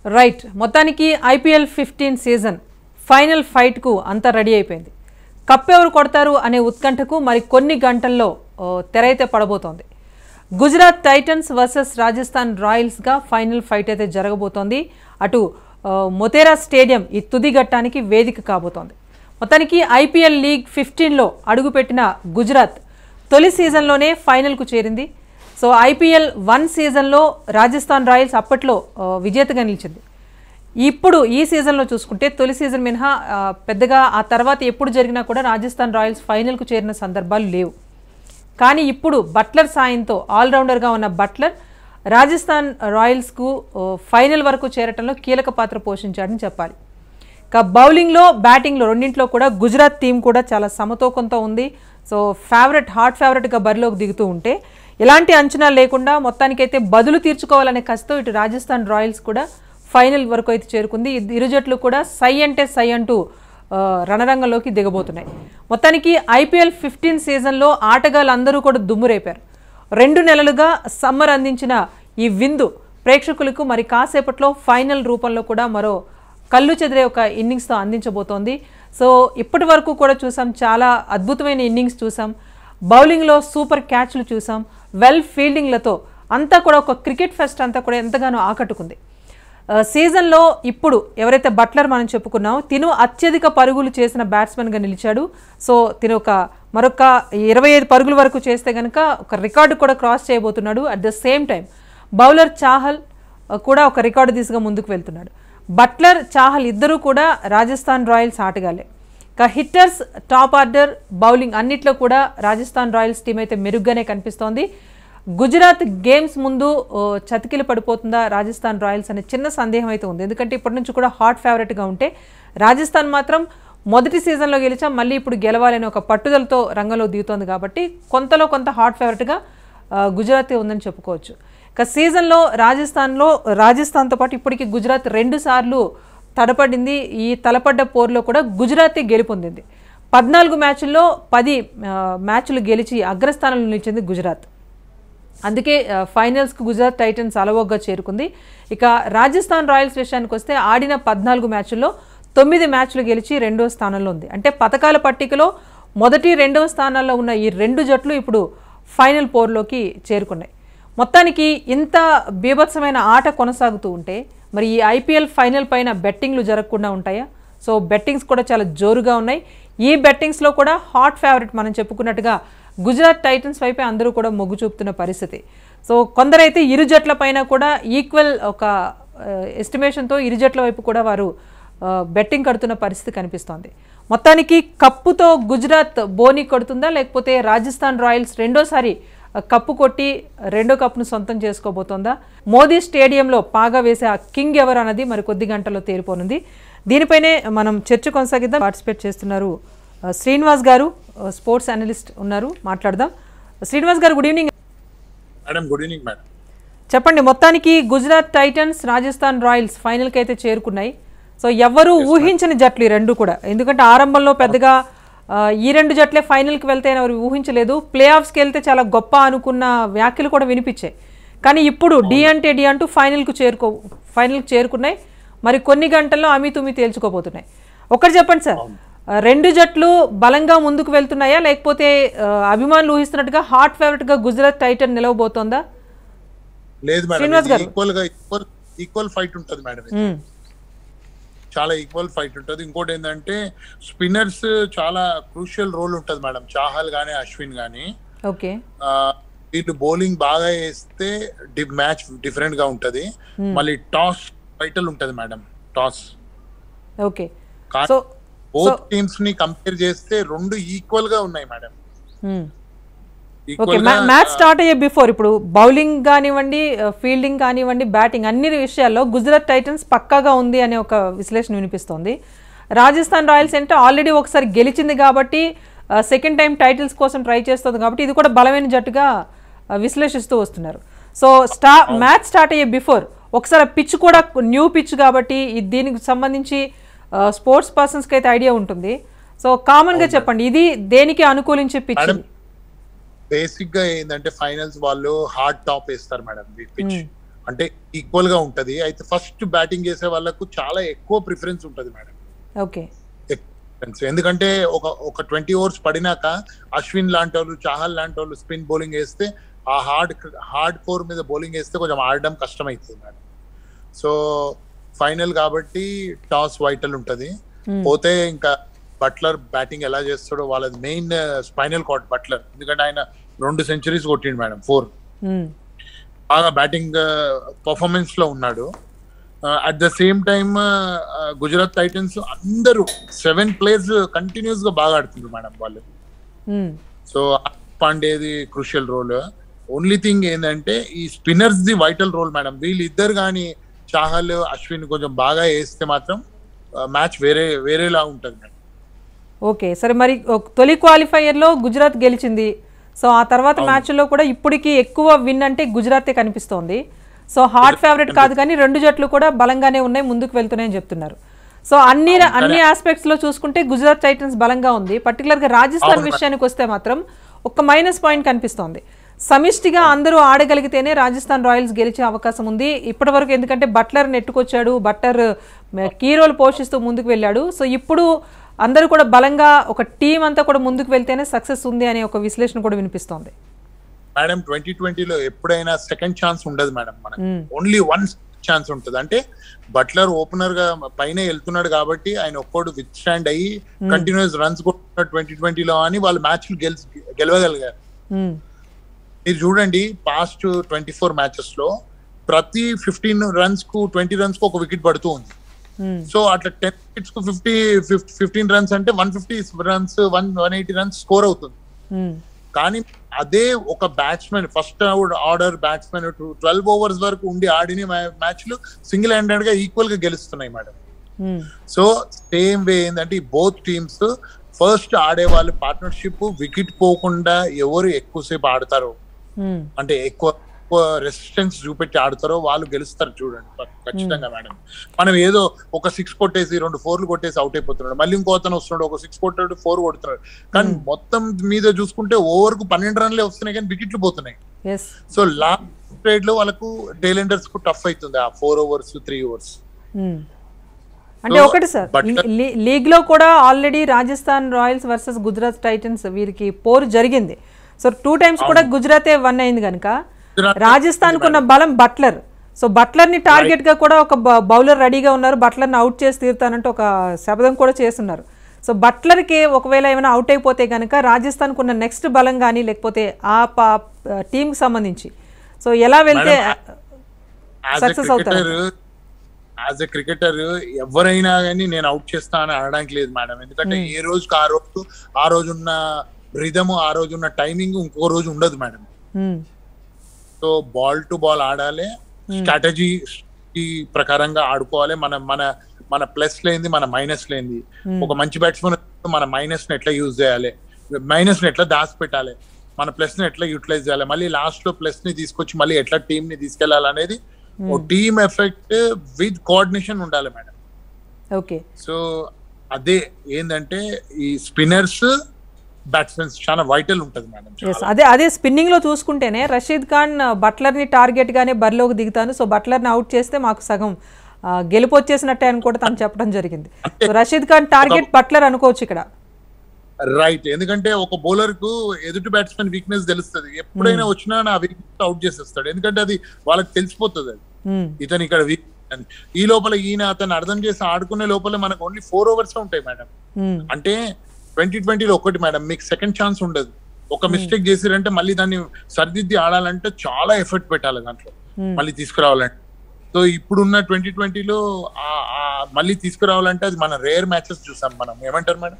Right మొత్తానికి IPL fifteen season final ఫైట్కు అంతా రెడీ అయిపోయింది కప్ ఎవరు కొడతారు అనే ఉత్కంఠకు మరి కొన్ని గంటల్లో ఓ, తెరైతే పడబోతోంది గుజరాత్ టైటన్స్ వర్సెస్ రాజస్థాన్ రాయల్స్గా ఫైనల్ ఫైట్ అయితే జరగబోతోంది అటు ఆ, మొతేరా స్టేడియం ఈ తుది ఘట్టానికి వేదిక కాబోతోంది మొత్తానికి ఐపీఎల్ లీగ్ ఫిఫ్టీన్లో అడుగుపెట్టిన గుజరాత్ తొలి సీజన్లోనే ఫైనల్కు చేరింది సో ఐపీఎల్ వన్ సీజన్లో రాజస్థాన్ రాయల్స్ అప్పట్లో ఆ, విజేతగా నిలిచింది ఇప్పుడు ఈ సీజన్లో చూసుకుంటే తొలి సీజన్ మినహా ఆ, పెద్దగా ఆ తర్వాత ఎప్పుడు జరిగినా కూడా రాజస్థాన్ రాయల్స్ ఫైనల్కు చేరిన సందర్భాలు లేవు కానీ ఇప్పుడు బట్లర్ సాయంతో ఆల్రౌండర్గా ఉన్న బట్లర్ రాజస్థాన్ రాయల్స్కు ఓ, ఫైనల్ వరకు చేరటంలో కీలక పాత్ర పోషించాడని చెప్పాలి ఇక బౌలింగ్లో బ్యాటింగ్లో రెండింటిలో కూడా గుజరాత్ టీం కూడా చాలా సమతూకంతో ఉంది సో ఫేవరెట్ హాట్ ఫేవరెట్గా బరిలోకి దిగుతూ ఉంటే ఎలాంటి అంచనా లేకుండా మొత్తానికైతే బదులు తీర్చుకోవాలనే కసితో ఇటు రాజస్థాన్ రాయల్స్ కూడా ఫైనల్ వరకు అయితే చేరుకుంది ఇద్- ఇరు జట్లు కూడా సై అంటే సై అంటూ ఆ, రణరంగంలోకి దిగబోతున్నాయి మొత్తానికి ఐపీఎల్ ఫిఫ్టీన్ సీజన్లో ఆటగాళ్ళందరూ కూడా దుమ్మురేపారు రెండు నెలలుగా సమ్మర్ అందించిన ఈ విందు ప్రేక్షకులకు మరి కాసేపట్లో ఫైనల్ రూపంలో కూడా మరో కళ్ళు చెదిరే ఒక ఇన్నింగ్స్తో అందించబోతోంది సో ఇప్పటి వరకు కూడా చూసాం చాలా అద్భుతమైన ఇన్నింగ్స్ చూసాం బౌలింగ్లో సూపర్ క్యాచ్లు చూసాం వెల్ ఫీల్డింగ్లతో అంతా కూడా ఒక క్రికెట్ ఫెస్ట్ అంతా కూడా ఎంతగానో ఆకట్టుకుంది ఆ, సీజన్లో ఇప్పుడు ఎవరైతే బట్లర్ మనం చెప్పుకున్నామో తిను అత్యధిక పరుగులు చేసిన బ్యాట్స్మెన్గా నిలిచాడు సో తిను ఒక మరొక ఇరవై ఐదు పరుగుల వరకు చేస్తే కనుక ఒక రికార్డు కూడా క్రాస్ చేయబోతున్నాడు at the same time bowler Chahal ఆ, కూడా ఒక రికార్డు దిశగా ముందుకు వెళ్తున్నాడు బట్లర్ చాహల్ ఇద్దరూ కూడా రాజస్థాన్ రాయల్స్ ఆటగాళ్ళే ఇక హిట్టర్స్ టాప్ ఆర్డర్ బౌలింగ్ అన్నిట్లో కూడా రాజస్థాన్ రాయల్స్ టీం అయితే మెరుగ్గానే కనిపిస్తోంది గుజరాత్ గేమ్స్ ముందు ఓ, చతికిల పడిపోతుందా రాజస్థాన్ రాయల్స్ అనే చిన్న సందేహం అయితే ఉంది ఎందుకంటే ఇప్పటి నుంచి కూడా హాట్ ఫేవరెట్గా ఉంటే రాజస్థాన్ మాత్రం మొదటి సీజన్లో గెలిచాం మళ్ళీ ఇప్పుడు గెలవాలనే ఒక పట్టుదలతో రంగంలో దిగుతోంది కాబట్టి కొంతలో కొంత హాట్ ఫేవరెట్గా ఆ, గుజరాతే ఉందని చెప్పుకోవచ్చు ఇక సీజన్లో రాజస్థాన్లో రాజస్థాన్తో పాటు ఇప్పటికీ గుజరాత్ రెండు సార్లు తడపడింది ఈ తలపడ్డ పోరులో కూడా గుజరాతే గెలుపొందింది పద్నాలుగు మ్యాచ్ల్లో పది ఆ, మ్యాచ్లు గెలిచి అగ్రస్థానంలో నిలిచింది గుజరాత్ అందుకే ఆ, ఫైనల్స్కి గుజరాత్ టైటన్స్ అలవోగ్గా చేరుకుంది ఇక రాజస్థాన్ రాయల్స్ విషయానికి వస్తే ఆడిన పద్నాలుగు మ్యాచ్ల్లో తొమ్మిది మ్యాచ్లు గెలిచి రెండో స్థానంలో ఉంది అంటే పథకాల పట్టికలో మొదటి రెండవ స్థానాల్లో ఉన్న ఈ రెండు జట్లు ఇప్పుడు ఫైనల్ పోర్లోకి చేరుకున్నాయి మొత్తానికి ఇంత బీభత్సమైన ఆట కొనసాగుతూ ఉంటే మరి ఈ ఐపీఎల్ ఫైనల్ పైన బెట్టింగ్లు జరగకుండా ఉంటాయా సో బెట్టింగ్స్ కూడా చాలా జోరుగా ఉన్నాయి ఈ బెట్టింగ్స్లో కూడా హాట్ ఫేవరెట్ మనం చెప్పుకున్నట్టుగా గుజరాత్ టైటన్స్ వైపే అందరూ కూడా మొగ్గు చూపుతున్న పరిస్థితి సో కొందరైతే ఇరు జట్ల పైన కూడా ఈక్వల్ ఒక ఎస్టిమేషన్తో ఇరు జట్ల వైపు కూడా వారు ఆ, బెట్టింగ్ కడుతున్న పరిస్థితి కనిపిస్తోంది మొత్తానికి కప్పుతో గుజరాత్ బోని కొడుతుందా లేకపోతే రాజస్థాన్ రాయల్స్ రెండోసారి ఆ, కప్పు కొట్టి రెండో కప్పును సొంతం చేసుకోబోతోందా మోదీ స్టేడియంలో పాగా వేసే ఆ కింగ్ ఎవరు అన్నది మరి కొద్ది గంటల్లో తేలిపోనుంది దీనిపైనే మనం చర్చ కొనసాగిద్దాం పార్టిసిపేట్ చేస్తున్నారు ఆ, శ్రీనివాస్ గారు ఆ, స్పోర్ట్స్ అనలిస్ట్ ఉన్నారు మాట్లాడదాం Srinivas garu good evening madam good evening madam చెప్పండి మొత్తానికి గుజరాత్ టైటన్స్ రాజస్థాన్ రాయల్స్ ఫైనల్కి అయితే చేరుకున్నాయి సో ఎవ్వరూ ఊహించని జట్లు ఈ రెండు కూడా ఎందుకంటే ఆరంభంలో పెద్దగా ఆ, ఈ రెండు జట్లే ఫైనల్కి వెళ్తాయని ఎవరు ఊహించలేదు ప్లే ఆఫ్స్కి వెళ్తే చాలా గొప్ప అనుకున్న వ్యాఖ్యలు కూడా వినిపించాయి కానీ ఇప్పుడు డి అంటే డి అంటూ ఫైనల్కు చేరుకో ఫైనల్కి చేరుకున్నాయి మరి కొన్ని గంటల్లో అమి తుమి తేల్చుకోబోతున్నాయి ఒకటి చెప్పండి సార్ ఆ, రెండు జట్లు బలంగా ముందుకు వెళ్తున్నాయా లేకపోతే ఆ, అభిమానులు ఊహిస్తున్నట్టుగా హాట్ ఫేవరెట్గా గుజరాత్ టైటన్ నిలవబోతోందా లేదు మేడం శ్రీనివాస్ గారు. ఈక్వల్ గా ఈక్వల్ ఈక్వల్ ఫైట్ ఉంటది మేడం ఇది. మ్మ్. చాలా ఈక్వల్ ఫైట్ ఉంటది ఇంకోటి ఏంటంటే స్పిన్నర్స్ చాలా క్రూషియల్ రోల్ ఉంటది మేడం చాహల్ గానీ అశ్విన్ గానీ ఓకే ఆ, వీళ్ళు బౌలింగ్ బాగా వేస్తే మ్యాచ్ డిఫరెంట్ గా ఉంటది మళ్ళీ టాస్ టైటిల్ ఉంటది మేడం టాస్ ఓకే కానీ సో బోత్ టీమ్స్ ని కంపేర్ చేస్తే రెండు ఈక్వల్ గా ఉన్నాయి మేడం ఓకే ఈక్వల్ గా మ్యాచ్ స్టార్ట్ అయ్యే బిఫోర్ ఇప్పుడు బౌలింగ్ కానివ్వండి ఫీల్డింగ్ కానివ్వండి బ్యాటింగ్ అన్ని విషయాల్లో గుజరాత్ టైటన్స్ పక్కాగా ఉంది అనే ఒక విశ్లేషణ వినిపిస్తోంది రాజస్థాన్ రాయల్స్ అంటే ఆల్రెడీ ఒకసారి గెలిచింది కాబట్టి సెకండ్ టైం టైటిల్స్ కోసం ట్రై చేస్తుంది కాబట్టి ఇది కూడా బలమైన జట్టుగా ఆ, విశ్లేషిస్తూ వస్తున్నారు సో స్టా మ్యాచ్ స్టార్ట్ అయ్యే బిఫోర్ ఒకసారి పిచ్ కూడా న్యూ పిచ్ కాబట్టి ఇది దీనికి సంబంధించి స్పోర్ట్స్ పర్సన్స్కి అయితే ఐడియా ఉంటుంది సో కామన్గా చెప్పండి ఇది దేనికి అనుకూలించే పిచ్ మేడం బేసిక్ గా ఏంటంటే ఫైనల్స్ వాళ్ళు హార్డ్ టాప్ వేస్తారు మేడం పిచ్ అంటే ఈక్వల్ గా ఉంటది అయితే ఫస్ట్ బ్యాటింగ్ చేసే వాళ్ళకు చాలా ఎక్కువ ప్రిఫరెన్స్ ఉంటది మేడం ఓకే ప్రిఫరెన్స్ ఎందుకంటే ఒక ఒక ట్వంటీ ఓవర్స్ పడినాక అశ్విన్ లాంటి వాళ్ళు చాహల్ లాంటి వాళ్ళు స్పిన్ బౌలింగ్ వేస్తే ఆ హార్డ్ హార్డ్ కోర్ మీద బౌలింగ్ వేస్తే కొంచెం ఆడడం కష్టమవుతుంది మేడం సో ఫైనల్ కాబట్టి టాస్ వైటల్ ఉంటది పోతే ఇంకా బట్లర్ బ్యాటింగ్ ఎలా చేస్తాడో వాళ్ళది మెయిన్ స్పైనల్ కార్డ్ బట్లర్ ఎందుకంటే ఆయన రెండు సెంచరీస్ కొట్టిండు మేడం ఫోర్ మ్మ్. బాగా బ్యాటింగ్ పర్ఫార్మెన్స్ లో ఉన్నాడు at the same time Gujarat Titans అందరూ సెవెన్ ప్లేయర్స్ కంటిన్యూస్ గా బాగా ఆడుతున్నారు మేడం వాళ్ళు మ్మ్. సో పాండేది క్రూషియల్ రోల్ ఓన్లీ థింగ్ ఏంటంటే ఈ స్పిన్నర్స్ ది వైటల్ రోల్ మేడం వీళ్ళిద్దరు కానీ చాహల్ అశ్విన్ కొంచెం బాగా వేస్తే మాత్రం మ్యాచ్ వేరే వేరేలా ఉంటది మేడం ఓకే సరే మరి ఒక- తొలి క్వాలిఫైయర్లో గుజరాత్ గెలిచింది సో ఆ తర్వాత మ్యాచ్లో కూడా ఇప్పటికి ఎక్కువ విన్ అంటే గుజరాతే కనిపిస్తోంది సో హార్ట్ ఫేవరెట్ కాదు కానీ రెండు జట్లు కూడా బలంగానే ఉన్నాయి ముందుకు వెళ్తున్నాయని చెప్తున్నారు సో అన్ని అన్ని ఆస్పెక్ట్స్ లో చూసుకుంటే గుజరాత్ టైటన్స్ బలంగా ఉంది పర్టికులర్ గా రాజస్థాన్ విషయానికి వస్తే మాత్రం ఒక మైనస్ పాయింట్ కనిపిస్తోంది సమిష్టిగా అందరూ ఆడగలిగితేనే రాజస్థాన్ రాయల్స్ గెలిచే అవకాశం ఉంది ఇప్పటివరకు ఎందుకంటే బట్లర్ నెట్టుకొచ్చాడు బట్లర్ కీ రోల్ పోషిస్తూ ముందుకు వెళ్ళాడు సో ఇప్పుడు అందరూ కూడా బలంగా ఒక టీం అంతా కూడా ముందుకు వెళ్తేనే సక్సెస్ ఉంది అనే ఒక విశ్లేషణ కూడా వినిపిస్తోంది మేడం ట్వంటీ ట్వంటీలో ఎప్పుడైనా సెకండ్ ఛాన్స్ ఉండదు మేడం మనకి ఓన్లీ వన్ ఛాన్స్ ఉంటుంది అంటే బట్లర్ ఓపెనర్ గా పైన వెళ్తున్నాడు కాబట్టి ఆయన ఒక్కడు విత్ స్టాండ్ అయ్యి కంటిన్యూస్ రన్స్ కొట్టున్నాడు ట్వంటీ ట్వంటీలో అని వాళ్ళు మ్యాచ్లు గెలి గెలవగలిగారు మ్మ్. మీరు చూడండి పాస్ట్ ట్వంటీ ఫోర్ మ్యాచెస్ లో ప్రతి ఫిఫ్టీన్ రన్స్ కు ట్వంటీ రన్స్ కు ఒక వికెట్ పడుతూ ఉంది మ్మ్. సో అట్లా టెన్ వికెట్స్ కు ఫిఫ్టీ ఫిఫ్టీన్ రన్స్ అంటే one fifty runs one one eighty runs score అవుతుంది మ్మ్. కానీ అదే ఒక batsmen first order batsmen twelve overs వరకు ఉండి ఆడిన మ్యాచ్లు సింగిల్ హ్యాండెడ్ గా ఈక్వల్ గా గెలుస్తున్నాయి మేడం మ్మ్. సో సేమ్ వే ఏంటంటే ఈ బోత్ టీమ్స్ ఫస్ట్ ఆడే వాళ్ళు పార్ట్నర్షిప్ వికెట్ పోకుండా ఎవరు ఎక్కువసేపు ఆడతారో మ్మ్. అంటే ఎక్కువ ఎక్కువ రెసిస్టెన్స్ చూపెట్టి ఆడతారో వాళ్ళు గెలుస్తారు చూడండి ప- ఖచ్చితంగా మేడం మనం ఏదో ఒక సిక్స్ కొట్టేసి రెండు ఫోర్లు కొట్టేసి అవుట్ అయిపోతున్నాడు మళ్ళీ ఇంకో అతను వస్తున్నాడు ఒక సిక్స్ కొట్టాడు ఫోర్ కొడుతున్నాడు కానీ మొత్తం మీద చూసుకుంటే ఓవర్ కు పన్నెండు రన్లే వస్తున్నాయి కానీ వికెట్లు పోతున్నాయి ఎస్ సో లాస్ట్ ట్రేడ్ లో వాళ్ళకు టైలెండర్స్ కు టఫ్ అవుతుంది ఆ ఫోర్ ఓవర్స్ త్రీ ఓవర్స్ మ్మ్. అంటే So, ఒకటి సార్ but- లీ- లీగ్ లో కూడా already Rajasthan Royals versus Gujarat Titans వీరికి పోరు జరిగింది సో టూ టైమ్స్ కూడా గుజరాతే వన్ అయింది కనుక గుజరాత్ రాజస్థాన్ కున్న బలం బట్లర్ సో బట్లర్ ని టార్గెట్ గా కూడా ఒక బౌలర్ రెడీగా ఉన్నారు బట్లర్ ని అవుట్ చేసి తీరుతానంటే ఒక శబ్దం కూడా చేస్తున్నారు సో బట్లర్ కి ఒకవేళ ఏమైనా అవుట్ అయిపోతే కనుక రాజస్థాన్ కున్న నెక్స్ట్ బలం కానీ లేకపోతే ఆ టీమ్ కి సంబంధించి సో ఎలా వెళ్తే యాజ్ ఎ Success అవుతారు. క్రికెటర్ యాజ్ ఎ క్రికెటర్ ఎవరైనా కానీ నేను అవుట్ చేస్తా అని అనడానికి లేదు మేడం ఎందుకంటే ఏ రోజుకి ఆ రోజు ఆ రోజు ఉన్న రిధమ్ ఆ రోజు ఉన్న టైమింగ్ ఇంకో రోజు ఉండదు మేడం మ్మ్. సో బాల్ టు బాల్ ఆడాలి స్ట్రాటజీ ప్రకారంగా ఆడుకోవాలి మన మన మన ప్లస్ లేనిది మన మైనస్ లేనిది ఒక మంచి బ్యాట్స్మెన్ మన మైనస్ ని ఎట్లా యూజ్ చేయాలి మైనస్ ని ఎట్లా దాచి పెట్టాలి మన ప్లస్ ని ఎట్లా యూటిలైజ్ చేయాలి మళ్ళీ లాస్ట్ లో ప్లస్ ని తీసుకొచ్చి మళ్ళీ ఎట్లా టీమ్ ని తీసుకెళ్లాలి అనేది ఓ టీమ్ ఎఫెక్ట్ విత్ కోఆర్డినేషన్ ఉండాలి మేడం ఓకే సో అదే ఏంటంటే ఈ స్పిన్నర్స్ బ్యాట్స్మెన్స్ చాలా వైటల్ ఉంటది మేడం ఎస్ అదే అదే స్పిన్నింగ్ లో చూసుకుంటేనే రషీద్ ఖాన్ బట్లర్ ని టార్గెట్ గానే బరిలోకి దిగుతాను సో బట్లర్ ని అవుట్ చేస్తే మాకు సగం ఆ, గెలుపు వచ్చేసినట్టే అని కూడా తను చెప్పడం జరిగింది so Rashid Khan target Buttler అనుకోవచ్చు ఇక్కడ రైట్ ఎందుకంటే ఒక బౌలర్ కు ఎదుటి బ్యాట్స్మెన్ వీక్నెస్ తెలుస్తుంది ఎప్పుడైనా వచ్చినా నా వీక్నెస్ అవుట్ చేసేస్తాడు ఎందుకంటే అది వాళ్ళకి తెలిసిపోతుంది అది మ్మ్. ఇతను ఇక్కడ వీక్ అని ఈ లోపల ఈయన అతను అర్థం చేసి ఆడుకునే లోపల మనకు ఓన్లీ ఫోర్ ఓవర్స్ ఉంటాయి మేడం మ్మ్. అంటే ట్వంటీ ట్వంటీలో ఒకటి మేడం మీకు సెకండ్ ఛాన్స్ ఉండదు ఒక మిస్టేక్ చేసిరంటే మళ్ళీ దాన్ని సరిదిద్ది ఆడాలంటే చాలా ఎఫర్ట్ పెట్టాలి దాంట్లో మళ్ళీ తీసుకురావాలంటే సో ఇప్పుడున్న ట్వంటీ ట్వంటీలో మళ్ళీ తీసుకురావాలంటే అది మన రేర్ మ్యాచెస్ చూసాం మనం ఏమంటారు మేడం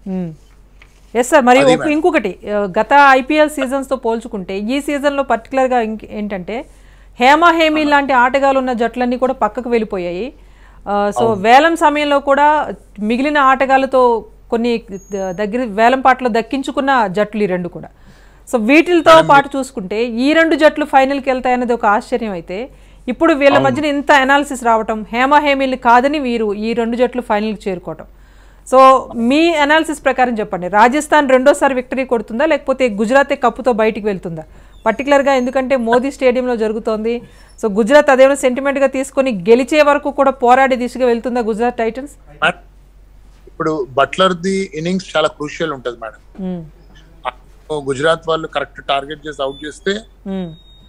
ఎస్ సార్ మరి అది ఒక- ఇంకొకటి ఆ, గత ఐపీఎల్ సీజన్స్తో పోల్చుకుంటే ఈ సీజన్లో పర్టికులర్గా ఇంక ఏంటంటే హేమ హేమి లాంటి ఆటగాళ్ళు ఉన్న జట్లన్నీ కూడా పక్కకు వెళ్ళిపోయాయి ఆ, సో వేలం సమయంలో కూడా మిగిలిన ఆటగాళ్ళతో కొన్ని ద- దగ్గర వేలం పాటలో దక్కించుకున్న జట్లు ఈ రెండు కూడా సో వీటితో పాటు చూసుకుంటే ఈ రెండు జట్లు ఫైనల్కి వెళ్తాయనేది ఒక ఆశ్చర్యం అయితే ఇప్పుడు వీళ్ళ మధ్యన ఇంత అనాలిసిస్ రావటం హేమ హేమిల్ని కాదని వీరు ఈ రెండు జట్లు ఫైనల్కి చేరుకోవటం సో మీ అనాలిసిస్ ప్రకారం చెప్పండి రాజస్థాన్ రెండోసారి విక్టరీ కొడుతుందా లేకపోతే గుజరాతే కప్పుతో బయటికి వెళ్తుందా పర్టికులర్గా ఎందుకంటే మోదీ స్టేడియంలో జరుగుతోంది సో గుజరాత్ అదేమైనా సెంటిమెంట్గా తీసుకొని గెలిచే వరకు కూడా పోరాడే దిశగా వెళ్తుందా గుజరాత్ టైటన్స్ మేడం, ఇప్పుడు బట్లర్ ది ఇన్నింగ్స్ చాలా క్రూషియల్ ఉంటది మేడం మ్మ్. గుజరాత్ వాళ్ళు కరెక్ట్ టార్గెట్ చేసి అవుట్ చేస్తే మ్మ్.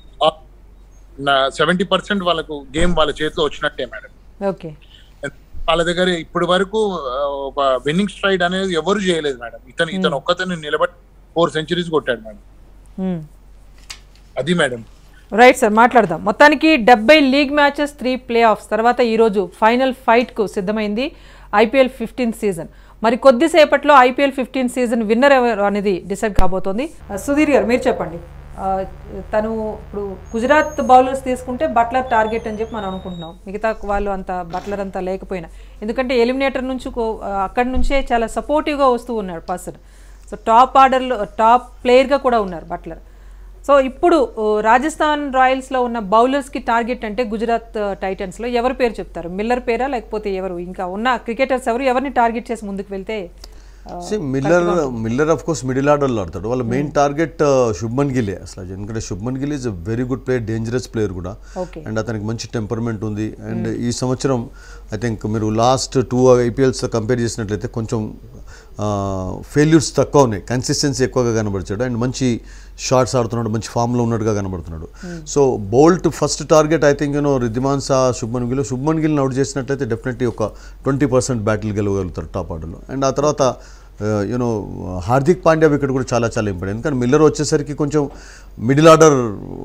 సెవెంటీ పర్సెంట్ వాళ్ళకు గేమ్ వాళ్ళ చేతిలో వచ్చినట్టే మేడం ఓకే వాళ్ళ దగ్గర ఇప్పటి వరకు ఆ, ఒక విన్నింగ్ స్ట్రైడ్ అనేది ఎవరు చేయలేదు మేడం ఇతను ఇతను ఒక్కతను నిలబడి ఫోర్ సెంచరీస్ కొట్టాడు మేడం మ్మ్. అది మేడం రైట్ సార్ మాట్లాడదాం మొత్తానికి డెబ్బై league matches three playoffs తర్వాత ఈరోజు ఫైనల్ ఫైట్కు సిద్ధమైంది ఐపీఎల్ ఫిఫ్టీన్ సీజన్ మరి కొద్దిసేపట్లో ఐపీఎల్ ఫిఫ్టీన్ సీజన్ విన్నర్ ఎవరు అనేది డిసైడ్ కాబోతోంది ఆ, సుధీర్ గారు మీరు చెప్పండి ఆ, తను ఇప్పుడు గుజరాత్ బౌలర్స్ తీసుకుంటే బట్లర్ టార్గెట్ అని చెప్పి మనం అనుకుంటున్నాం మిగతా వాళ్ళు అంత బట్లర్ అంతా లేకపోయినా ఎందుకంటే ఎలిమినేటర్ నుంచి కో- ఆ, అక్కడి నుంచే చాలా సపోర్టివ్గా వస్తూ ఉన్నాడు పర్సన్ సో టాప్ ఆర్డర్లో టాప్ ప్లేయర్గా కూడా ఉన్నారు బట్లర్ సో ఇప్పుడు ఓ, రాజస్థాన్ రాయల్స్లో ఉన్న బౌలర్స్కి టార్గెట్ అంటే గుజరాత్ ఆ, టైటన్స్లో ఎవరి పేరు చెప్తారు మిల్లర్ పేరా లేకపోతే ఎవరు ఇంకా ఉన్న క్రికెటర్స్ ఎవరు ఎవరిని టార్గెట్ చేసి ముందుకు వెళ్తే ఆ, say Miller Miller of course middle ఆర్డర్లో ఆడతాడు వాళ్ళ మెయిన్ టార్గెట్ శుభ్మన్ గిలే అసలు ఎందుకంటే Shubman Gill is a very good player dangerous player కూడా ఓకే అండ్ అతనికి మంచి టెంపర్మెంట్ ఉంది అండ్ ఈ సంవత్సరం ఐ థింక్ మీరు లాస్ట్ టూ ఐపీఎల్స్ కంపేర్ చేసినట్లయితే కొంచెం ఫెయిల్యూర్స్ తక్కువ ఉన్నాయి కన్సిస్టెన్సీ ఎక్కువగా కనబడిచాడు అండ్ మంచి షార్ట్స్ ఆడుతున్నాడు మంచి ఫామ్లో ఉన్నట్టుగా కనబడుతున్నాడు so Boult first target I think you know Wriddhiman Saha Shubman Gill Shubman గిల్ని అవుట్ చేసినట్లయితే డెఫినెట్లీ ఒక ట్వంటీ పర్సెంట్ బ్యాటిల్ గెలవగలుగుతారు టాప్ ఆర్డర్లో అండ్ ఆ తర్వాత యూనో హార్దిక్ పాండ్యా వికెట్ కూడా చాలా చాలా ఇంపార్టెంట్ ఎందుకంటే మిల్లర్ వచ్చేసరికి కొంచెం మిడిల్ ఆర్డర్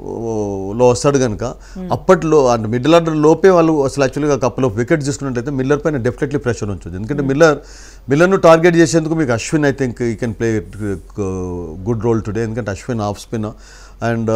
లో వస్తాడు కనుక అప్పట్లో అంటే మిడిల్ ఆర్డర్ లోపే వాళ్ళు అసలు యాక్చువల్గా కప్పులో వికెట్ తీసుకున్నట్లయితే మిల్లర్ పైన డెఫినెట్లీ ప్రెషర్ ఉంటుంది ఎందుకంటే మిల్లర్ మిల్లర్ను టార్గెట్ చేసేందుకు మీకు Ashwin I think he can play good role today ఎందుకంటే అశ్విన్ ఆఫ్ స్పిన్ అండ్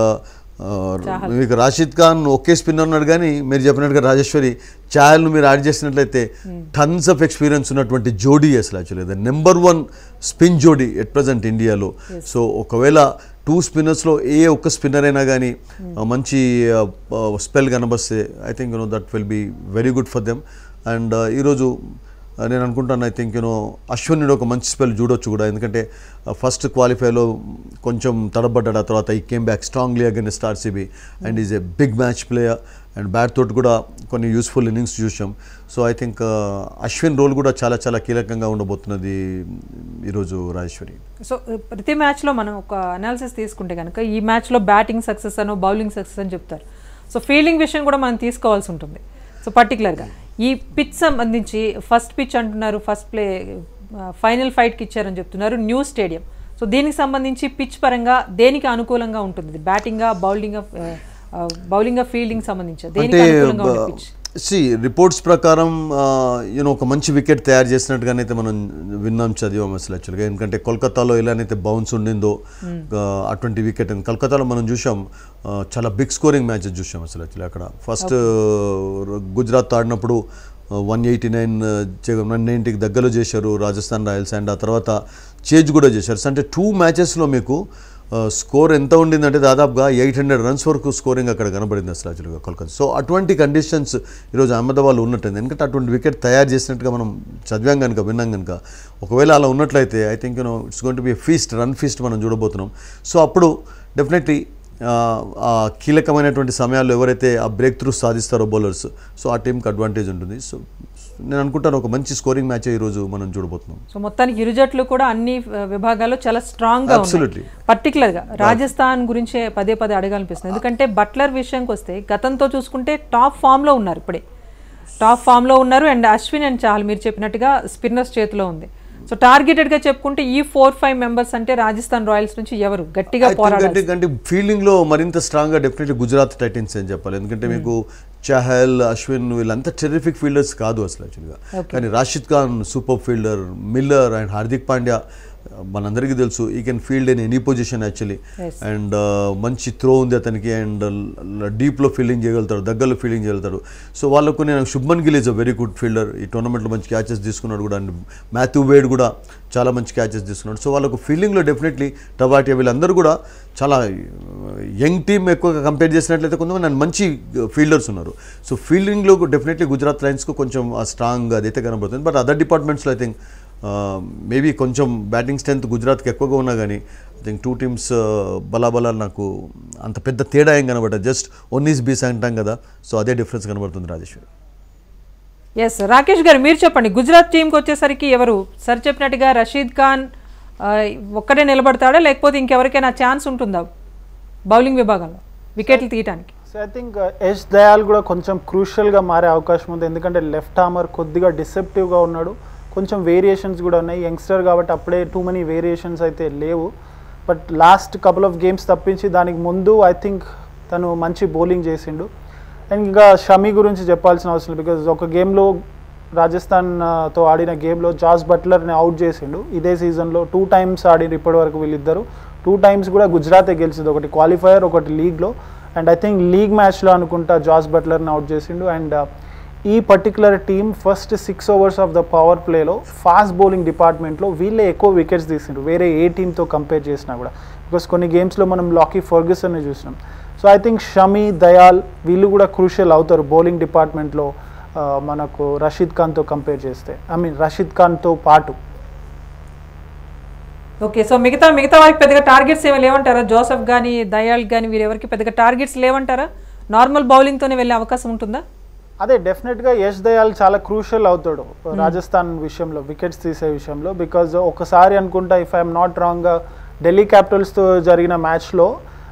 మీకు రాషిద్ ఖాన్ ఒకే స్పిన్నర్ ఉన్నాడు కానీ మీరు చెప్పినట్టుగా రాజేశ్వరి చాయల్ను మీరు యాడ్ చేసినట్లయితే టన్స్ ఆఫ్ ఎక్స్పీరియన్స్ ఉన్నటువంటి జోడీ అసలు యాక్చువల్లీ నెంబర్ వన్ స్పిన్ జోడీ ఎట్ ప్రజెంట్ ఇండియాలో సో ఒకవేళ టూ స్పిన్నర్స్లో ఏ ఒక్క స్పిన్నర్ అయినా కానీ మంచి స్పెల్ కనబస్తే I think you know that will be very good for them and ఈరోజు ఆ, నేను అనుకుంటాను ఐ థింక్ యూనో అశ్విన్ ఒక మంచి స్పెల్ చూడొచ్చు కూడా ఎందుకంటే ఫస్ట్ క్వాలిఫైలో కొంచెం తడబడ్డాడు ఆ తర్వాత he came back strongly against RCB and is a big match player and bat తోటి కూడా కొన్ని యూస్ఫుల్ ఇన్నింగ్స్ చూసాం so I think Ashwin role కూడా చాలా చాలా కీలకంగా ఉండబోతున్నది ఈరోజు రాజేశ్వరి సో ప్రతి మ్యాచ్లో మనం ఒక అనాలిసిస్ తీసుకుంటే కనుక ఈ మ్యాచ్లో బ్యాటింగ్ సక్సెస్ అనో బౌలింగ్ సక్సెస్ అని చెప్తారు సో ఫీల్డింగ్ విషయం కూడా మనం తీసుకోవాల్సి ఉంటుంది సో పర్టికులర్గా ఈ పిచ్ సంబంధించి ఫస్ట్ పిచ్ అంటున్నారు ఫస్ట్ ప్లే ఫైనల్ ఫైట్కి ఇచ్చారని చెప్తున్నారు న్యూ స్టేడియం సో దీనికి సంబంధించి పిచ్ పరంగా దేనికి అనుకూలంగా ఉంటుంది బ్యాటింగా బౌలింగ్ బౌలింగ్ ఫీల్డింగ్ సంబంధించి దేనికి అంటే అనుకూలంగా ఉంటుంది పిచ్ సి రిపోర్ట్స్ ప్రకారం యూనో ఒక మంచి వికెట్ తయారు చేసినట్టుగానైతే మనం విన్నాం చదివాం అసలు యాక్చువల్గా ఎందుకంటే కోల్కతాలో ఎలానైతే బౌన్స్ ఉండిందో ఆ, అటువంటి వికెట్ అని కోల్కతాలో మనం చూసాం ఆ, చాలా బిగ్ స్కోరింగ్ మ్యాచెస్ చూసాం అసలు యాక్చువల్లీ అక్కడ ఫస్ట్ గుజరాత్ ఆడినప్పుడు వన్ ఎయిటీ నైన్ వన్ నైంటీకి దగ్గరలో చేశారు రాజస్థాన్ రాయల్స్ అండ్ ఆ తర్వాత చేజ్ కూడా చేశారు సో అంటే టూ మ్యాచెస్లో మీకు స్కోర్ ఎంత ఉండిందంటే దాదాపుగా ఎయిట్ హండ్రెడ్ రన్స్ వరకు స్కోరింగ్ అక్కడ కనబడింది అసలు యాక్చువల్గా కోల్కతా సో అటువంటి కండిషన్స్ ఈరోజు అహ్మదాబాద్లో ఉన్నట్టుంది ఎందుకంటే అటువంటి వికెట్ తయారు చేసినట్టుగా మనం చదివాం కనుక విన్నాం కనుక ఒకవేళ అలా ఉన్నట్లయితే I think you know it's going to be feast run feast మనం చూడబోతున్నాం సో అప్పుడు డెఫినెట్లీ ఆ కీలకమైనటువంటి సమయాల్లో ఎవరైతే ఆ బ్రేక్ త్రూ సాధిస్తారో బౌలర్స్ సో ఆ టీంకి అడ్వాంటేజ్ ఉంటుంది సో నేను అనుకుంటాను ఒక మంచి స్కోరింగ్ మ్యాచ్ ఈరోజు మనం చూడబోతున్నాం సో మొత్తానికి ఇరు జట్లు కూడా అన్ని ఆ, విభాగాల్లో చాలా స్ట్రాంగ్ గా Absolutely. పర్టికులర్ గా రాజస్థాన్ గురించే పదే పదే అడగాలనిపిస్తుంది ఎందుకంటే బట్లర్ విషయానికి వస్తే గతంతో చూసుకుంటే టాప్ ఫామ్ లో ఉన్నారు ఇప్పుడే టాప్ ఫామ్ లో ఉన్నారు అండ్ అశ్విన్ అండ్ చాహల్ మీరు చెప్పినట్టుగా స్పిన్నర్స్ చేతిలో ఉంది సో టార్గెటెడ్ గా చెప్పుకుంటే ఈ ఫోర్ ఫైవ్ మెంబర్స్ అంటే రాజస్థాన్ రాయల్స్ నుంచి ఎవరు గట్టిగా I think పోరాడాలి అంటే అంటే ఫీల్డింగ్ లో మరింత స్ట్రాంగ్ గా డెఫినెట్లీ గుజరాత్ టైటన్స్ అని చెప్పాలి ఎందుకంటే మీకు చహల్ అశ్విన్ వీళ్ళంతా టెరిఫిక్ ఫీల్డర్స్ కాదు అసలు యాక్చువల్గా కానీ Rashid Khan super fielder Miller and Hardik Pandya మనందరికీ తెలుసు he can field in any position actually Yes. And మంచి త్రో ఉంది అతనికి అండ్ డీప్లో ఫీల్డింగ్ చేయగలుగుతాడు దగ్గరలో ఫీల్డింగ్ చేయగలుగుతాడు సో వాళ్ళకు నేను Shubman Gill is a very good fielder ఈ టోర్నమెంట్లో మంచి క్యాచెస్ తీసుకున్నాడు కూడా అండ్ మాథ్యూ వేడ్ కూడా చాలా మంచి క్యాచెస్ తీసుకున్నాడు సో వాళ్ళకు ఫీల్డింగ్లో డెఫినెట్లీ టబాటియా వీళ్ళందరూ కూడా చాలా యంగ్ టీమ్ ఎక్కువగా కంపేర్ చేసినట్లయితే కొంతమంది నన్ను మంచి ఫీల్డర్స్ ఉన్నారు సో ఫీల్డింగ్లో డెఫినెట్లీ గుజరాత్ లైన్స్కు కొంచెం ఆ స్ట్రాంగ్ అదైతే కనబడుతుంది బట్ అదర్ డిపార్ట్మెంట్స్లో ఐ థింక్ మేబీ కొంచెం బ్యాటింగ్ స్ట్రెంత్ గుజరాత్కి ఎక్కువగా ఉన్నా కానీ ఐ థింక్ టూ టీమ్స్ బలాబలాలు నాకు అంత పెద్ద తేడా ఏం కనబడదు జస్ట్ ఒన్ ఈస్ బీస్ అంటాం కదా సో అదే డిఫరెన్స్ కనబడుతుంది రాజేశ్వరి ఎస్ రాకేష్ గారు మీరు చెప్పండి గుజరాత్ టీంకి వచ్చేసరికి ఎవరు సార్ చెప్పినట్టుగా రషీద్ ఖాన్ ఆ, ఒక్కడే నిలబడతాడా లేకపోతే ఇంకెవరికైనా ఛాన్స్ ఉంటుందా బౌలింగ్ విభాగంలో వికెట్లు తీయటానికి so I think Yash Dayal కూడా కొంచెం క్రూషియల్గా మారే అవకాశం ఉంది ఎందుకంటే లెఫ్ట్ ఆర్మర్ కొద్దిగా డిసెప్టివ్గా ఉన్నాడు కొంచెం వేరియేషన్స్ కూడా ఉన్నాయి యంగ్స్టర్ కాబట్టి అప్పుడే టూ మెనీ వేరియేషన్స్ అయితే లేవు but last couple of games తప్పించి దానికి ముందు ఐ థింక్ తను మంచి బౌలింగ్ చేసిండు అండ్ ఇంకా షమీ గురించి చెప్పాల్సిన అవసరం లేదు బికాజ్ ఒక గేమ్లో రాజస్థాన్ ఆ, తో ఆడిన గేమ్లో జాస్ బట్లర్ని అవుట్ చేసిండు ఇదే సీజన్లో టూ టైమ్స్ ఆడిన ఇప్పటి వరకు వీళ్ళిద్దరు టూ టైమ్స్ కూడా గుజరాతే గెలిచింది ఒకటి క్వాలిఫైయర్ ఒకటి లీగ్లో అండ్ ఐ థింక్ లీగ్ మ్యాచ్లో అనుకుంటా జాస్ బట్లర్ని అవుట్ చేసిండు అండ్ ఈ particular team first six overs of the power ప్లేలో ఫాస్ట్ బౌలింగ్ డిపార్ట్మెంట్లో వీళ్ళే ఎక్కువ వికెట్స్ తీసిండ్రు వేరే ఏ టీంతో కంపేర్ చేసినా కూడా బికాస్ కొన్ని గేమ్స్లో మనం లాకీ ఫర్గ్యూసన్ని చూసినాం so I think Shami Dayal వీళ్ళు కూడా క్రూషియల్ అవుతారు బౌలింగ్ డిపార్ట్మెంట్లో ఆ, మనకు రషీద్ ఖాన్తో కంపేర్ చేస్తే ఐ మీన్ రషీద్ ఖాన్తో పాటు ఓకే సో మిగతా మిగతా వారికి పెద్దగా టార్గెట్స్ ఏమి లేవంటారా జోసఫ్ కానీ దయాల్ కానీ వీరెవరికి పెద్దగా టార్గెట్స్ లేవంటారా నార్మల్ బౌలింగ్తోనే వెళ్ళే అవకాశం ఉంటుందా అదే డెఫినెట్గా యష్ దయాల్ చాలా క్రూషియల్ అవుతాడు రాజస్థాన్ విషయంలో వికెట్స్ తీసే విషయంలో బికాజ్ ఒకసారి అనుకుంటా if I'm not wrong Delhi క్యాపిటల్స్తో జరిగిన మ్యాచ్లో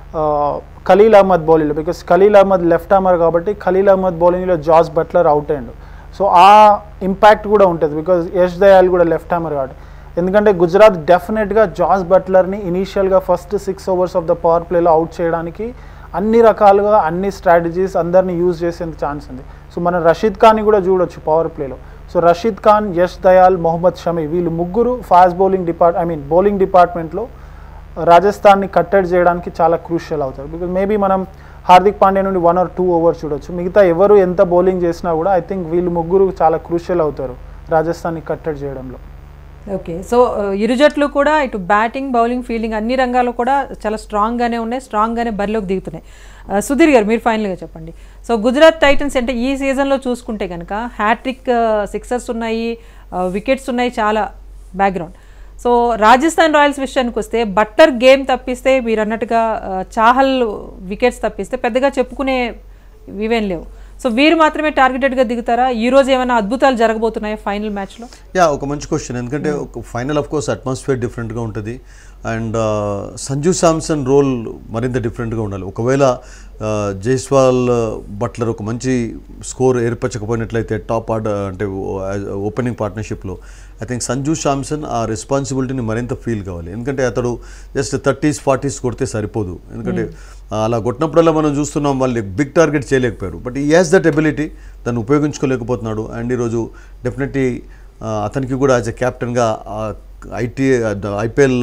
ఖలీల్ అహ్మద్ బౌలింగ్లో because Khaleel Ahmed left armer కాబట్టి ఖలీల్ అహ్మద్ బౌలింగ్లో జాస్ బట్లర్ అవుట్ అయ్యిండు సో ఆ ఇంపాక్ట్ కూడా ఉంటుంది బికాజ్ యష్ దయాల్ కూడా లెఫ్ట్ ఆర్మర్ కాబట్టి ఎందుకంటే గుజరాత్ డెఫినెట్గా జాస్ బట్లర్ని ఇనీషియల్గా first six overs of the power ప్లేలో అవుట్ చేయడానికి అన్ని రకాలుగా అన్ని స్ట్రాటజీస్ అందరినీ యూజ్ చేసేందుకు ఛాన్స్ ఉంది సో మనం రషీద్ ఖాన్ని కూడా చూడొచ్చు పవర్ ప్లేలో సో రషీద్ ఖాన్ యష్ దయాల్ మొహమ్మద్ షమీ వీళ్ళు ముగ్గురు fast bowling depart I mean bowling డిపార్ట్మెంట్లో రాజస్థాన్ని కట్టడి చేయడానికి చాలా క్రూషియల్ అవుతారు బికాజ్ మేబీ మనం హార్దిక్ పాండ్యా నుండి వన్ ఆర్ టూ ఓవర్స్ చూడొచ్చు మిగతా ఎవరు ఎంత బౌలింగ్ చేసినా కూడా ఐ థింక్ వీళ్ళు ముగ్గురు చాలా క్రూషియల్ అవుతారు రాజస్థాన్ని కట్టడి చేయడంలో ఓకే సో ఆ, ఇరు జట్లు కూడా ఇటు బ్యాటింగ్ బౌలింగ్ ఫీల్డింగ్ అన్ని రంగాల్లో కూడా చాలా స్ట్రాంగ్గానే ఉన్నాయి స్ట్రాంగ్గానే బరిలోకి దిగుతున్నాయి ఆ, సుధీర్ గారు మీరు ఫైనల్గా చెప్పండి సో గుజరాత్ టైటన్స్ అంటే ఈ సీజన్లో చూసుకుంటే కనుక హ్యాట్రిక్ సిక్సర్స్ ఉన్నాయి వికెట్స్ ఉన్నాయి చాలా బ్యాక్గ్రౌండ్ సో రాజస్థాన్ రాయల్స్ విషయానికి వస్తే బట్టర్ గేమ్ తప్పిస్తే మీరు అన్నట్టుగా ఆ, చాహల్ వికెట్స్ తప్పిస్తే పెద్దగా చెప్పుకునే ఇవేం లేవు సో వీరు మాత్రమే టార్గెటెడ్గా దిగుతారా ఈ రోజు ఏమైనా అద్భుతాలు జరగబోతున్నాయా ఫైనల్ మ్యాచ్లో యా ఒక మంచి క్వశ్చన్ ఎందుకంటే ఒక ఫైనల్ ఆఫ్ కోర్స్ అట్మాస్ఫియర్ డిఫరెంట్గా ఉంటుంది అండ్ సంజు శాంసన్ రోల్ మరింత డిఫరెంట్గా ఉండాలి ఒకవేళ ఆ, జైస్వాల్ బట్లర్ ఒక మంచి స్కోర్ ఏర్పరచకపోయినట్లయితే టాప్ ఆర్డర్ అంటే ఓపెనింగ్ పార్ట్నర్షిప్లో ఐ థింక్ సంజు శాంసన్ ఆ రెస్పాన్సిబిలిటీని మరింత ఫీల్ కావాలి ఎందుకంటే అతడు జస్ట్ థర్టీస్ ఫార్టీస్ కొడితే సరిపోదు ఎందుకంటే అలా కొట్టినప్పుడల్లా మనం చూస్తున్నాం వాళ్ళు బిగ్ టార్గెట్ చేయలేకపోయారు but he has that ability దాన్ని ఉపయోగించుకోలేకపోతున్నాడు అండ్ ఈరోజు డెఫినెట్లీ అతనికి కూడా యాజ్ ఎ క్యాప్టెన్గా ఐటీ ఐపీఎల్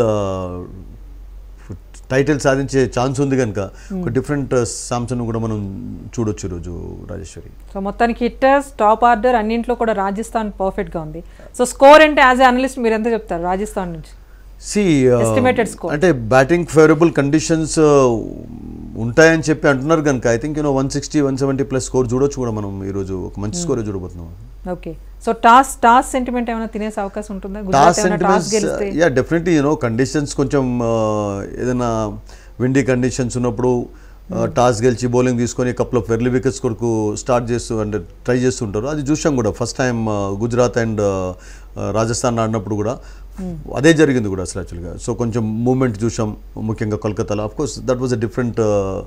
టైటిల్ సాధించే ఛాన్స్ ఉంది కనుక ఒక డిఫరెంట్ సామ్సన్ కూడా మనం చూడొచ్చు ఈరోజు రాజేశ్వరి సో మొత్తానికి హిట్టర్స్ టాప్ ఆర్డర్ అన్నింట్లో కూడా రాజస్థాన్ పర్ఫెక్ట్గా ఉంది సో స్కోర్ అంటే యాజ్ ఎ అనలిస్ట్ మీరు ఎంత చెప్తారు రాజస్థాన్ నుంచి సి Estimated score. అంటే బ్యాటింగ్ ఫేవరబుల్ కండిషన్స్ ఉంటాయని చెప్పి అంటున్నారు కనుక I think you know one sixty one seventy plus score చూడొచ్చు కూడా మనం ఈరోజు ఒక మంచి స్కోర్ చూడబోతున్నాం okay so toss toss sentiment ఏమైనా తినేసే అవకాశం ఉంటుందా గుజరాత్ టాస్ ఏమైనా టాస్ సెంటిమెంట్స్ గెలిస్తే యా డెఫినెట్లీ యూనో కండిషన్స్ కొంచెం uh, ఏదైనా విండీ కండిషన్స్ ఉన్నప్పుడు టాస్ గెలిచి బౌలింగ్ తీసుకొని కప్పులో ఎర్లీ వికెట్స్ కొరకు స్టార్ట్ చేస్తూ అంటే ట్రై చేస్తుంటారు అది చూసాం కూడా first time Gujarat and Rajasthan ఆడినప్పుడు కూడా అదే జరిగింది కూడా అసలు యాక్చువల్గా సో కొంచెం మూమెంట్ చూసాం ముఖ్యంగా కోల్కతాలో of course that was a different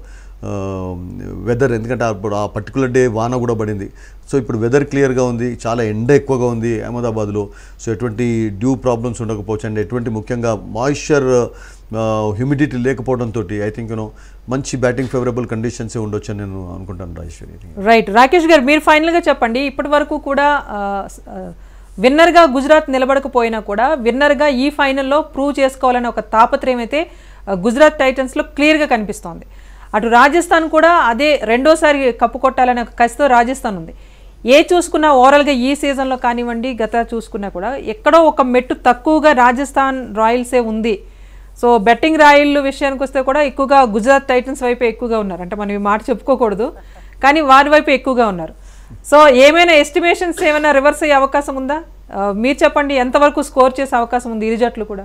weather ఎందుకంటే అప్పుడు ఆ పర్టికులర్ డే వాన కూడా పడింది సో ఇప్పుడు వెదర్ క్లియర్గా ఉంది చాలా ఎండ ఎక్కువగా ఉంది అహ్మదాబాద్లో సో ఎటువంటి డ్యూ ప్రాబ్లమ్స్ ఉండకపోవచ్చు అండ్ ఎటువంటి ముఖ్యంగా మాయిశ్చర్ హ్యూమిడిటీ లేకపోవడంతో ఐ థింక్ యూనో మంచి బ్యాటింగ్ ఫేవరబుల్ కండిషన్స్ ఉండొచ్చు అని నేను అనుకుంటాను రాజేశ్వరి రైట్ రాకేష్ గారు మీరు ఫైనల్గా చెప్పండి ఇప్పటి వరకు కూడా ఆ, స- ఆ, విన్నర్గా గుజరాత్ నిలబడకపోయినా కూడా విన్నర్గా ఈ ఫైనల్లో ప్రూవ్ చేసుకోవాలనే ఒక తాపత్రయం అయితే ఆ, గుజరాత్ టైటన్స్లో క్లియర్గా కనిపిస్తోంది అటు రాజస్థాన్ కూడా అదే రెండోసారి కప్పు కొట్టాలనే ఒక కసితో రాజస్థాన్ ఉంది ఏ చూసుకున్నా ఓవరాల్గా ఈ సీజన్లో కానివ్వండి గత చూసుకున్నా కూడా ఎక్కడో ఒక మెట్టు తక్కువగా రాజస్థాన్ రాయల్సే ఉంది సో బెట్టింగ్ రాయిల్ విషయానికి వస్తే కూడా ఎక్కువగా గుజరాత్ టైటన్స్ వైపే ఎక్కువగా ఉన్నారు అంటే మనం ఈ మాట చెప్పుకోకూడదు కానీ వారి వైపు ఎక్కువగా ఉన్నారు సో ఏమైనా ఎస్టిమేషన్స్ ఏమైనా రివర్స్ అయ్యే అవకాశం ఉందా ఆ, మీరు చెప్పండి ఎంతవరకు స్కోర్ చేసే అవకాశం ఉంది ఇరు జట్లు కూడా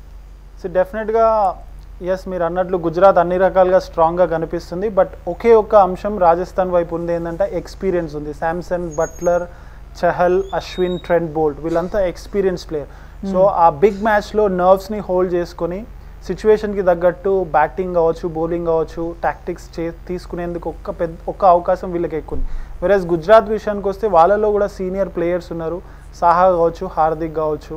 సో డెఫినెట్గా ఎస్ మీరు అన్నట్లు గుజరాత్ అన్ని రకాలుగా స్ట్రాంగ్గా కనిపిస్తుంది బట్ ఒకే ఒక్క అంశం రాజస్థాన్ వైపు ఉంది ఏంటంటే ఎక్స్పీరియన్స్ ఉంది Samson Butler Chahal Ashwin Trent Boult వీళ్ళంతా ఎక్స్పీరియన్స్ ప్లేయర్ సో ఆ బిగ్ మ్యాచ్లో నర్వ్స్ని హోల్డ్ చేసుకొని సిచ్యువేషన్కి తగ్గట్టు బ్యాటింగ్ కావచ్చు బౌలింగ్ కావచ్చు టాక్టిక్స్ చే తీసుకునేందుకు ఒక్క పెద్ద ఒక్క అవకాశం వీళ్ళకి ఎక్కువ ఉంది వెరస్ గుజరాత్ విషయానికి వస్తే వాళ్ళలో కూడా సీనియర్ ప్లేయర్స్ ఉన్నారు సాహా కావచ్చు హార్దిక్ కావచ్చు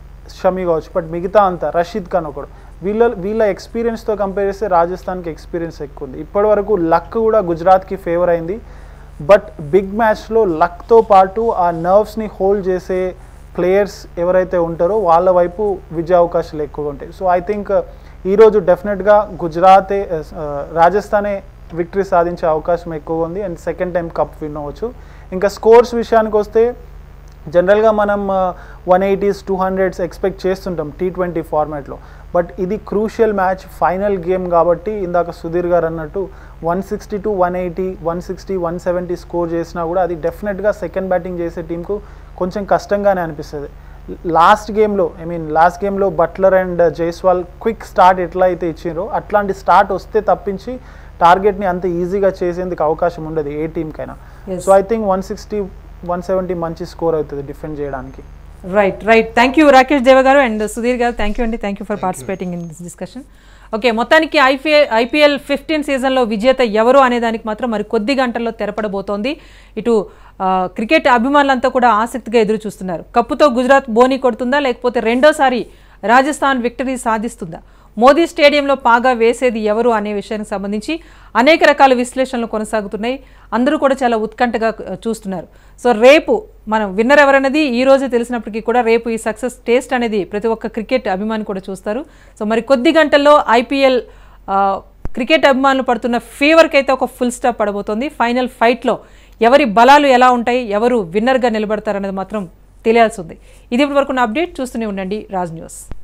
షమి కావచ్చు బట్ మిగతా అంతా రషీద్ ఖాన్ ఒకడు వీళ్ళ వీళ్ళ ఎక్స్పీరియన్స్తో కంపేర్ చేస్తే రాజస్థాన్కి ఎక్స్పీరియన్స్ ఎక్కువ ఉంది ఇప్పటి వరకు లక్ కూడా గుజరాత్కి ఫేవర్ అయింది బట్ బిగ్ మ్యాచ్లో లక్తో పాటు ఆ నర్వ్స్ని హోల్డ్ చేసే ప్లేయర్స్ ఎవరైతే ఉంటారో వాళ్ళ వైపు విజయ అవకాశాలు ఎక్కువగా ఉంటాయి సో ఐ థింక్ ఈరోజు డెఫినెట్గా గుజరాతే ఆ, రాజస్థానే విక్టరీ సాధించే అవకాశం ఎక్కువగా ఉంది and second time cup win అవ్వచ్చు ఇంకా స్కోర్స్ విషయానికి వస్తే జనరల్గా మనం one eighties two hundreds expect చేస్తుంటాం టీ ట్వంటీ ఫార్మాట్లో బట్ ఇది క్రూషియల్ మ్యాచ్ ఫైనల్ గేమ్ కాబట్టి ఇందాక సుధీర్ గారు అన్నట్టు one sixty to one eighty one sixty one seventy score చేసినా కూడా అది డెఫినెట్గా సెకండ్ బ్యాటింగ్ చేసే టీంకు కొంచెం కష్టంగానే అనిపిస్తుంది లాస్ట్ గేమ్లో ఐ మీన్ లాస్ట్ గేమ్లో Butler and Jaiswal quick start ఎట్లా అయితే ఇచ్చిండ్రో అట్లాంటి స్టార్ట్ వస్తే తప్పించి టార్గెట్ని అంత ఈజీగా చేసేందుకు అవకాశం ఉండదు ఏ టీంకైనా Yes. So I think one sixty one seventy మంచి స్కోర్ అవుతుంది డిఫెండ్ చేయడానికి right right thank you Rakesh Deva garu and Sudhir garu thank you అండి thank you for participating in this discussion okay మొత్తానికి ఐపీఎల్ ఐపీఎల్ ఫిఫ్టీన్ సీజన్లో విజేత ఎవరు అనే దానికి మాత్రం మరి కొద్ది గంటల్లో తెరపడబోతోంది ఇటు ఆ, క్రికెట్ అభిమానులంతా కూడా ఆసక్తిగా ఎదురు చూస్తున్నారు కప్పుతో గుజరాత్ బోని కొడుతుందా లేకపోతే రెండోసారి రాజస్థాన్ విక్టరీ సాధిస్తుందా మోదీ స్టేడియంలో పాగా వేసేది ఎవరు అనే విషయానికి సంబంధించి అనేక రకాల విశ్లేషణలు కొనసాగుతున్నాయి అందరూ కూడా చాలా ఉత్కంఠగా ఆ, చూస్తున్నారు సో రేపు మనం విన్నర్ ఎవరన్నది ఈ రోజే తెలిసినప్పటికీ కూడా రేపు ఈ సక్సెస్ టేస్ట్ అనేది ప్రతి ఒక్క క్రికెట్ అభిమాని కూడా చూస్తారు సో మరి కొద్ది గంటల్లో ఐపీఎల్ క్రికెట్ అభిమానులు పడుతున్న ఫీవర్కి అయితే ఒక ఫుల్ స్టాప్ పడబోతోంది ఫైనల్ ఫైట్లో ఎవరి బలాలు ఎలా ఉంటాయి ఎవరు విన్నర్గా నిలబడతారనేది మాత్రం తెలియాల్సి ఉంది ఇది ఇప్పటి వరకు నా అప్డేట్ చూస్తూనే ఉండండి రాజ్ న్యూస్